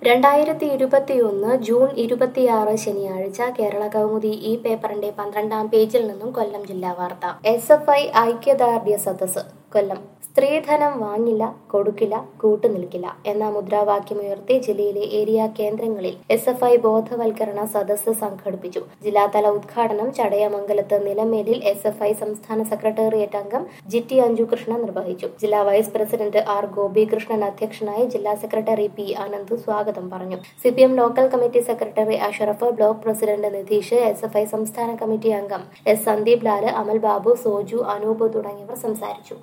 രണ്ടായിരത്തി ഇരുപത്തിയൊന്ന് ജൂൺ ഇരുപത്തിയാറ് ശനിയാഴ്ച കേരള കൗമുദി ഈ പേപ്പറിന്റെ പന്ത്രണ്ടാം പേജിൽ നിന്നും കൊല്ലം ജില്ലാ വാർത്ത എസ് എഫ് ഐ ഐക്യദാർഢ്യ സദസ് കൊല്ലം സ്ത്രീധനം വാങ്ങില്ല കൊടുക്കില്ല കൂട്ടുനിൽക്കില്ല എന്ന മുദ്രാവാക്യമുയർത്തി ജില്ലയിലെ ഏരിയ കേന്ദ്രങ്ങളിൽ എസ് എഫ് ഐ ബോധവൽക്കരണ സദസ്സ് സംഘടിപ്പിച്ചു ജില്ലാതല ഉദ്ഘാടനം ചടയമംഗലത്ത് നിലമേലിൽ എസ് എഫ് ഐ സംസ്ഥാന സെക്രട്ടേറിയറ്റ് അംഗം ജിറ്റി അഞ്ജുകൃഷ്ണ നിർവഹിച്ചു ജില്ലാ വൈസ് പ്രസിഡന്റ് ആർ ഗോപികൃഷ്ണൻ അധ്യക്ഷനായി ജില്ലാ സെക്രട്ടറി പി ആനന്ദ് സ്വാഗതം പറഞ്ഞു C P M local committee secretary Ashraf block president Nitheesh S F I സംസ്ഥാന കമ്മിറ്റി അംഗം എസ് സന്ദീപ് ലാല് അമൽ ബാബു സോജു അനൂപ് തുടങ്ങിയവർ സംസാരിച്ചു